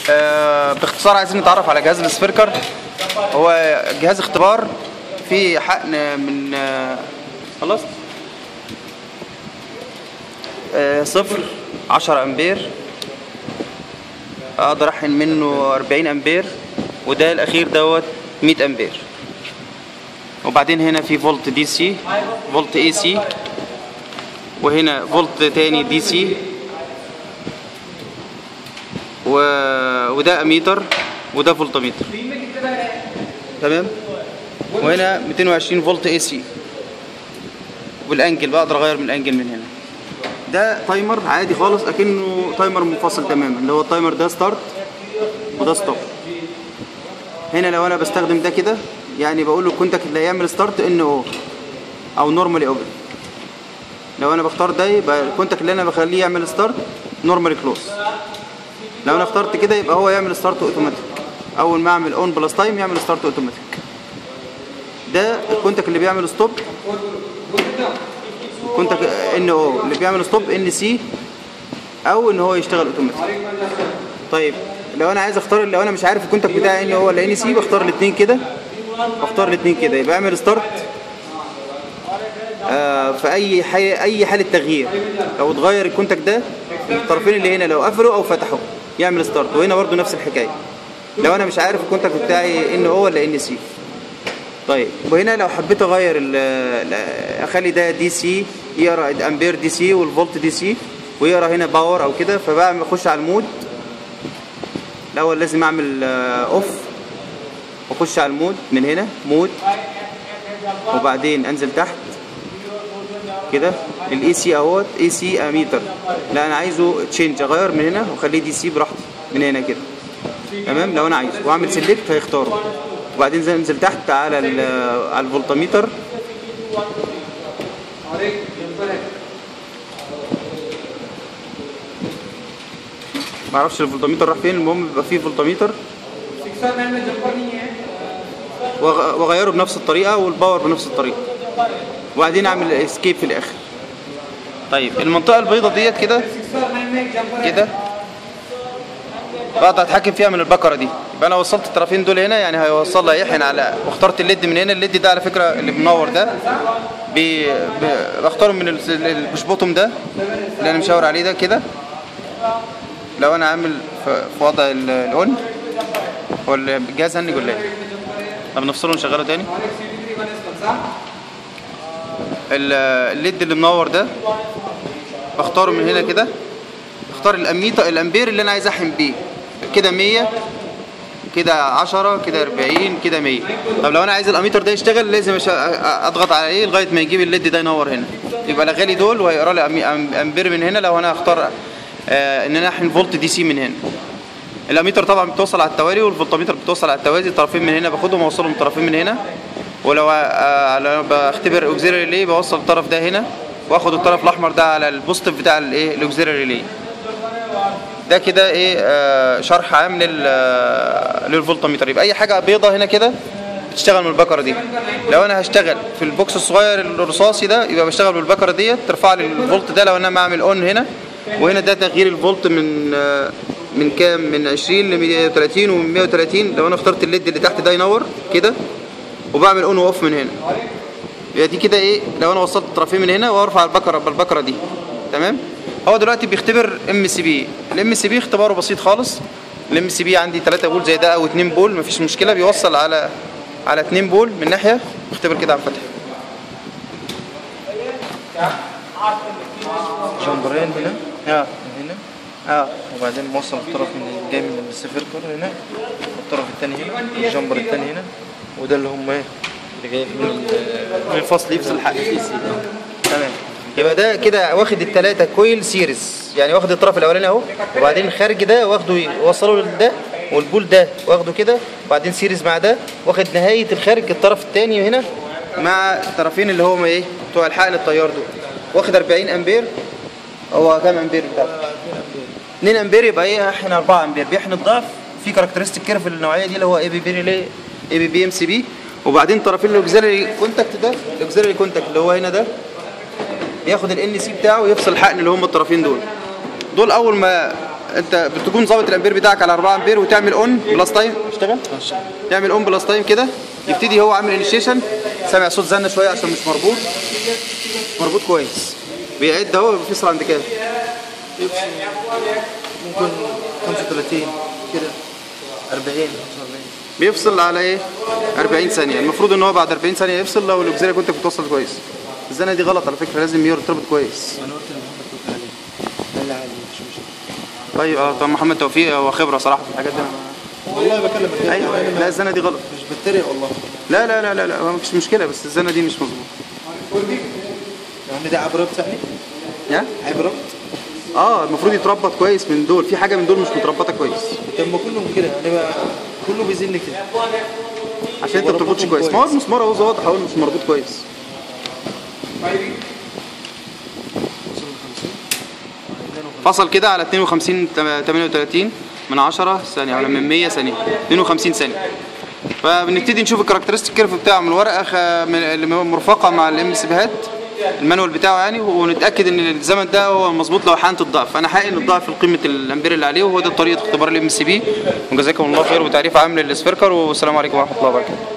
آه باختصار عايزين نتعرف على جهاز السفيركر هو جهاز اختبار فيه حقن من آه خلاص آه صفر عشرة امبير اقدر احقن منه 40 امبير وده الاخير دوت 100 امبير وبعدين هنا في فولت دي سي فولت اي سي وهنا فولت تاني دي سي و... وده اميتر وده فولتميتر تمام وهنا 220 فولت اي سي والانجل بقدر اغير من الانجل من هنا ده تايمر عادي خالص اكنه تايمر منفصل تماما اللي هو التايمر ده ستارت وده ستوب هنا لو انا بستخدم ده كده يعني بقول له الكونتاكت اللي هيعمل ستارت ان او او نورمالي اوبن لو انا بختار ده يبقى الكونتاكت اللي انا بخليه يعمل ستارت نورمالي كلوز لو انا اخترت كده يبقى هو يعمل ستارت اوتوماتيك اول ما اعمل اون بلس تايم يعمل ستارت اوتوماتيك ده الكونتاكت اللي بيعمل ستوب كونتاكت ان او اللي بيعمل ستوب ان سي او ان هو يشتغل اوتوماتيك طيب لو انا عايز اختار لو انا مش عارف الكونتاكت بتاعي ان هو ولا ان سي بختار الاثنين كده بختار الاثنين كده يبقى اعمل ستارت آه في اي حي... اي حاله تغيير لو اتغير الكونتاكت ده الطرفين اللي هنا لو قفلوا او فتحوا يعمل ستارت وهنا برضو نفس الحكايه لو انا مش عارف الكونتاكت بتاعي ان هو ولا ان سي طيب وهنا لو حبيت اغير اخلي ده دي سي يقرا امبير دي سي والفولت دي سي ويقرا هنا باور او كده فبعمل اخش على المود الاول لازم اعمل اوف واخش على المود من هنا مود وبعدين انزل تحت كده الاي سي اهوت اي سي اميتر لا انا عايزه تشينج اغير من هنا واخليه دي سي براحتي من هنا كده تمام لو انا عايزه واعمل سيلكت هيختاره وبعدين زي انزل تحت على على الفولتميتر ما اعرفش الفولتميتر راح فين المهم بيبقى فيه فولتميتر واغيره بنفس الطريقه والباور بنفس الطريقه وبعدين اعمل اسكيب في الاخر طيب المنطقه البيضاء ديت كده كده بقدر اتحكم فيها من البكره دي يبقى انا وصلت الطرفين دول هنا يعني هيوصل لي يحن على واخترت الليد من هنا الليد ده على فكره اللي منور ده بي... ب... بختاره من البوش بوتوم ده اللي انا مشاور عليه ده كده لو انا عامل في وضع الاون هو الجهاز هنج ولا ايه؟ طب نفصله ونشغله تاني الليد اللي منور ده بختاره من هنا كده اختار الاميتر الامبير اللي انا عايز احم بيه كده 100 كده 10 كده 40 كده 100 طب لو انا عايز الاميتر ده يشتغل لازم اضغط عليه لغايه ما يجيب الليد ده ينور هنا يبقى لغالي دول وهيقرا لي امبير من هنا لو انا هختار آه ان انا احن فولت دي سي من هنا الاميتر طبعا بتوصل على التوالي والفولتميتر بتوصل على التوازي الطرفين من هنا باخدهم واوصلهم الطرفين من هنا ولو آه لو بختبر اوكسيلري ريلي بوصل الطرف ده هنا واخد الطرف الاحمر ده على البوزيتيف بتاع الايه الاوكسيلري ريلي ده كده ايه آه شرح عام لل للفولتميتر يبقى اي حاجه بيضه هنا كده بتشتغل من البكره دي لو انا هشتغل في البوكس الصغير الرصاصي ده يبقى بشتغل بالبكره ديت ترفع لي الفولت ده لو انا بعمل اون هنا وهنا ده تغيير الفولت من آه من كام من 20 ل 130 ومن 130 لو انا اخترت الليد اللي تحت ده ينور كده وبعمل اون واوف من هنا يبقى دي كده ايه لو انا وصلت الطرفين من هنا وارفع البكره بالبكره دي تمام هو دلوقتي بيختبر ام سي بي الام سي بي اختباره بسيط خالص الام سي بي عندي 3 بول زي ده او 2 بول مفيش مشكله بيوصل على على 2 بول من ناحيه اختبر كده عم فتح جمبرين هنا اه هنا اه وبعدين موصل الطرف من جاي من السفيركر هنا والطرف الثاني هنا والجمبر الثاني هنا وده اللي هم ايه اللي جاي من ال- من الفصل يفصل حق الاي سي تمام يبقى ده كده واخد الثلاثه كويل سيريز يعني واخد الطرف الاولاني اهو وبعدين الخارج ده واخده يوصله لده والبول ده واخده كده وبعدين سيريز مع ده واخد نهايه الخارج الطرف الثاني هنا مع الطرفين اللي هم ايه بتوع الحقن التيار دول واخد 40 امبير هو كام امبير بتاعه 2 امبير يبقى ايه هحن 4 امبير بيحن الضعف في كاركترستيك كيرف النوعيه دي اللي هو اي بي بي ريلي اي بي بي ام سي بي وبعدين طرفين الاوكسيلري كونتاكت ده الاوكسيلري كونتاكت اللي هو هنا ده ياخد الان سي بتاعه ويفصل الحقن اللي هم الطرفين دول دول اول ما انت بتكون ظابط الامبير بتاعك على 4 امبير وتعمل اون بلس تايم اشتغل اشتغل تعمل اون بلس تايم كده يبتدي هو عامل انيشيشن سامع صوت زنه شويه عشان مش مربوط مربوط كويس بيعد اهو بيفصل عند كام ممكن 35 كده 40 45 بيفصل على ايه 40 ثانيه المفروض ان هو بعد 40 ثانيه يفصل لو الاوكسيلري كنت بتوصل كويس الزنه دي غلط على فكره لازم يرتبط كويس انا قلت لمحمد توكل عليه قال لي عادي مش مشكله طيب اه طب محمد توفيق هو خبره صراحه في الحاجات دي أنا- والله بكلم بجد ايوه أنا لا الزنه دي غلط مش بتريق والله لا لا لا لا لا مفيش مشكله بس الزنه دي مش مظبوطه يعني ده عبرت يعني ها عبرت اه المفروض يتربط كويس من دول في حاجه من دول مش متربطه كويس طب ما كلهم كده يعني بقى كله بيزن كده عشان انت ما بتربطش وربطهم كويس ما هو كويس. المسمار اهو واضح اهو مش مربوط كويس فصل كده على 52 38 من 10 ثانية ولا من 100 ثانية 52 ثانية فبنبتدي نشوف الكاركترستيك كيرف بتاعه من الورقة خ- من اللي مرفقة مع الام اس بيهات المانوال بتاعه يعني ونتاكد ان الزمن ده هو مظبوط لو حقنت الضعف انا حاقن الضعف لقيمه الامبير اللي عليه وهو ده طريقه اختبار الام سي بي وجزاكم الله خير وتعريف عام للسفيركر والسلام عليكم ورحمه الله وبركاته